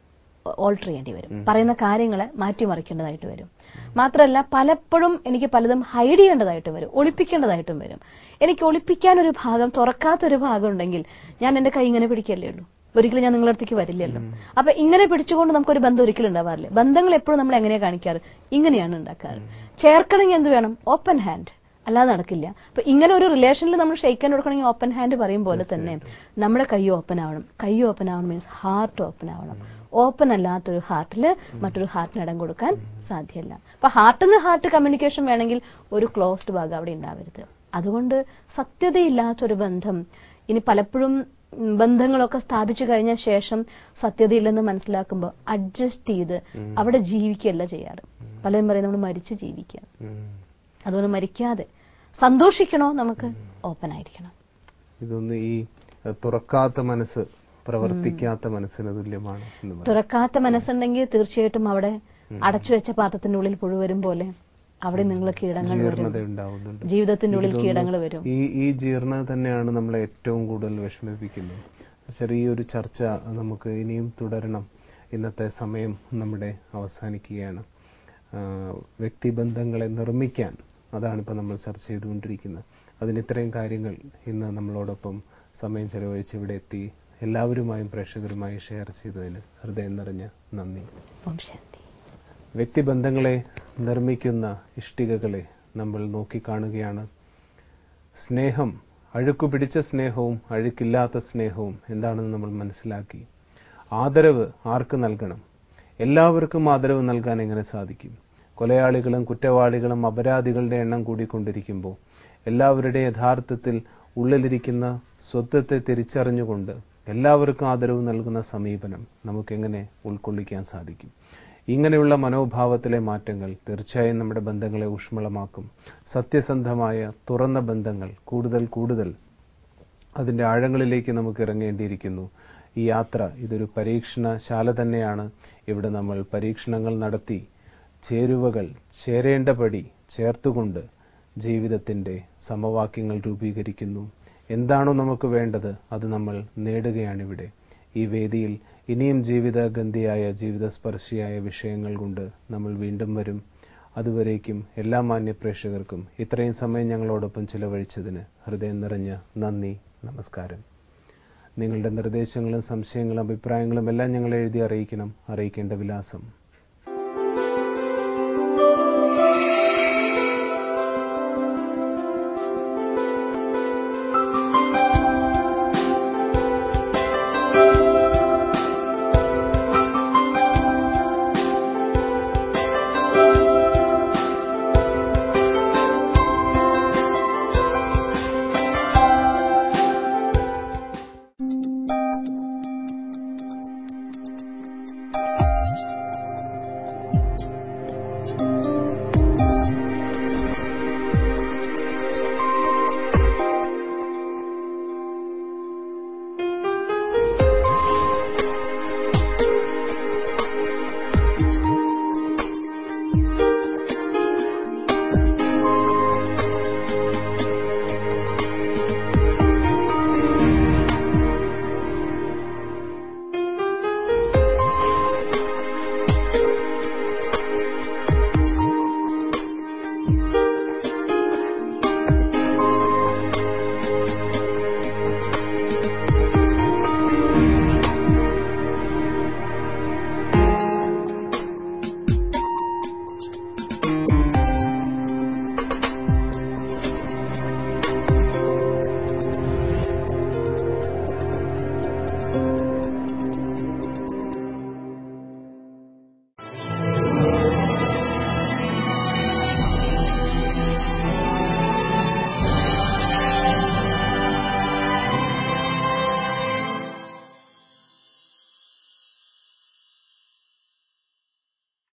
ഓൾട്ടർ ചെയ്യേണ്ടി വരും പറയുന്ന കാര്യങ്ങളെ മാറ്റിമറിക്കേണ്ടതായിട്ട് വരും മാത്രമല്ല പലപ്പോഴും എനിക്ക് പലതും ഹൈഡ് ചെയ്യേണ്ടതായിട്ട് വരും ഒളിപ്പിക്കേണ്ടതായിട്ടും വരും എനിക്ക് ഒളിപ്പിക്കാൻ ഒരു ഭാഗം തുറക്കാത്തൊരു ഭാഗം ഉണ്ടെങ്കിൽ ഞാൻ എന്റെ കൈ ഇങ്ങനെ പിടിക്കല്ലേ ഉള്ളൂ ഒരിക്കലും ഞാൻ നിങ്ങളുടെ അടുത്തേക്ക് വരില്ലല്ലോ അപ്പൊ ഇങ്ങനെ പിടിച്ചുകൊണ്ട് നമുക്കൊരു ബന്ധം ഒരിക്കലും ഉണ്ടാവാറില്ല ബന്ധങ്ങൾ എപ്പോഴും നമ്മൾ എങ്ങനെയാ കാണിക്കാറ് ഇങ്ങനെയാണ് ഉണ്ടാക്കാറ് ചേർക്കണമെങ്കിൽ എന്ത് വേണം ഓപ്പൺ ഹാൻഡ് അല്ലാതെ നടക്കില്ല അപ്പൊ ഇങ്ങനെ ഒരു റിലേഷനിൽ നമ്മൾ ഷെയ്ക്കാൻ കൊടുക്കണമെങ്കിൽ ഓപ്പൺ ഹാൻഡ് പറയും പോലെ തന്നെ നമ്മുടെ കൈ ഓപ്പൺ ആവണം കൈ ഓപ്പൺ ആവണം മീൻസ് ഹാർട്ട് ഓപ്പൺ ആവണം ഓപ്പൺ അല്ലാത്തൊരു ഹാർട്ടിൽ മറ്റൊരു ഹാർട്ടിന് ഇടം കൊടുക്കാൻ സാധ്യമല്ല അപ്പൊ ഹാർട്ടിൽ നിന്ന് ഹാർട്ട് കമ്മ്യൂണിക്കേഷൻ വേണമെങ്കിൽ ഒരു ക്ലോസ്ഡ് ഭാഗം അവിടെ ഉണ്ടാവരുത് അതുകൊണ്ട് സത്യതയില്ലാത്തൊരു ബന്ധം ഇനി പലപ്പോഴും ഉം, ബന്ധങ്ങളൊക്കെ സ്ഥാപിച്ചു കഴിഞ്ഞ ശേഷം സത്യതയില്ലെന്ന് മനസ്സിലാക്കുമ്പോൾ അഡ്ജസ്റ്റ് ചെയ്ത് അവിടെ ജീവിക്കുകയല്ല ചെയ്യാറ് പലരും പറയും നമ്മൾ മരിച്ചു ജീവിക്കുക ഉം. അതുകൊണ്ട് മരിക്കാതെ സന്തോഷിക്കണോ നമുക്ക് ഓപ്പൺ ആയിരിക്കണം ഇതൊന്ന് ഈ അഹ്, തുറക്കാത്ത മനസ്സ് പ്രവർത്തിക്കാത്ത മനസ്സിന് തുല്യമാണ് എന്ന് പറയാം തുറക്കാത്ത മനസ്സുണ്ടെങ്കിൽ തീർച്ചയായിട്ടും അവിടെ അടച്ചു വെച്ച പാത്രത്തിന്റെ ഉള്ളിൽ പുഴുവരും പോലെ അവിടെ നിങ്ങൾ കീടങ്ങൾ വരും ജീർണത ഉണ്ടാവുന്നുണ്ട് ജീവിതത്തിന്റെ ഉള്ളിൽ എനിക്ക് കീടങ്ങൾ തോന്നുന്നു വരും ഈ ഈ ജീർണത തന്നെയാണ് നമ്മളെ ഏറ്റവും കൂടുതൽ വിഷമിപ്പിക്കുന്നത് ചെറിയൊരു ചർച്ച നമുക്ക് ഇനിയും തുടരണം ഇന്നത്തെ സമയം നമ്മുടെ അവസാനിക്കുകയാണ് ആ, വ്യക്തിബന്ധങ്ങളെ നിർമ്മിക്കാൻ അതാണ് ഇപ്പം നമ്മൾ ചർച്ച ചെയ്തുകൊണ്ടിരിക്കുന്നത് അതിന് ഇത്രയും കാര്യങ്ങൾ ഇന്ന് നമ്മളോടൊപ്പം സമയം ചെലവഴിച്ച് ഇവിടെ എത്തി എല്ലാവരുമായും പ്രേക്ഷകരുമായി ഷെയർ ചെയ്തതിന് ഹൃദയം നിറഞ്ഞ നന്ദി ഓം ശാന്തി വ്യക്തിബന്ധങ്ങളെ നിർമ്മിക്കുന്ന ഇഷ്ടികകളെ നമ്മൾ നോക്കിക്കാണുകയാണ് സ്നേഹം അഴുക്കു പിടിച്ച സ്നേഹവും അഴുക്കില്ലാത്ത സ്നേഹവും എന്താണെന്ന് നമ്മൾ മനസ്സിലാക്കി ആദരവ് ആർക്ക് നൽകണം എല്ലാവർക്കും ആദരവ് നൽകാൻ എങ്ങനെ സാധിക്കും കൊലയാളികളും കുറ്റവാളികളും അപരാധികളുടെ എണ്ണം കൂടിക്കൊണ്ടിരിക്കുമ്പോൾ എല്ലാവരുടെയും യഥാർത്ഥത്തിൽ ഉള്ളിലിരിക്കുന്ന സ്വത്വത്തെ തിരിച്ചറിഞ്ഞുകൊണ്ട് എല്ലാവർക്കും ആദരവ് നൽകുന്ന സമീപനം നമുക്കെങ്ങനെ ഉൾക്കൊള്ളിക്കാൻ സാധിക്കും ഇങ്ങനെയുള്ള മനോഭാവത്തിലെ മാറ്റങ്ങൾ തീർച്ചയായും നമ്മുടെ ബന്ധങ്ങളെ ഊഷ്മളമാക്കും സത്യസന്ധമായ തുറന്ന ബന്ധങ്ങൾ കൂടുതൽ കൂടുതൽ അതിൻ്റെ ആഴങ്ങളിലേക്ക് നമുക്ക് ഇറങ്ങേണ്ടിയിരിക്കുന്നു ഈ യാത്ര ഇതൊരു പരീക്ഷണശാല തന്നെയാണ് ഇവിടെ നമ്മൾ പരീക്ഷണങ്ങൾ നടത്തി ചേരുവകൾ ചേരേണ്ട പടി ചേർത്തുകൊണ്ട് ജീവിതത്തിൻ്റെ സമവാക്യങ്ങൾ രൂപീകരിക്കുന്നു എന്താണോ നമുക്ക് വേണ്ടത് അത് നമ്മൾ നേടുകയാണിവിടെ ഈ വേദിയിൽ ഇനിയും ജീവിതഗന്ധിയായ ജീവിതസ്പർശിയായ വിഷയങ്ങൾ കൊണ്ട് നമ്മൾ വീണ്ടും വരും അതുവരേക്കും എല്ലാ മാന്യ പ്രേക്ഷകർക്കും ഇത്രയും സമയം ഞങ്ങളോടൊപ്പം ചിലവഴിച്ചതിന് ഹൃദയം നിറഞ്ഞ നന്ദി നമസ്കാരം നിങ്ങളുടെ നിർദ്ദേശങ്ങളും സംശയങ്ങളും അഭിപ്രായങ്ങളും എല്ലാം ഞങ്ങളെ എഴുതി അറിയിക്കണം അറിയിക്കേണ്ട വിലാസം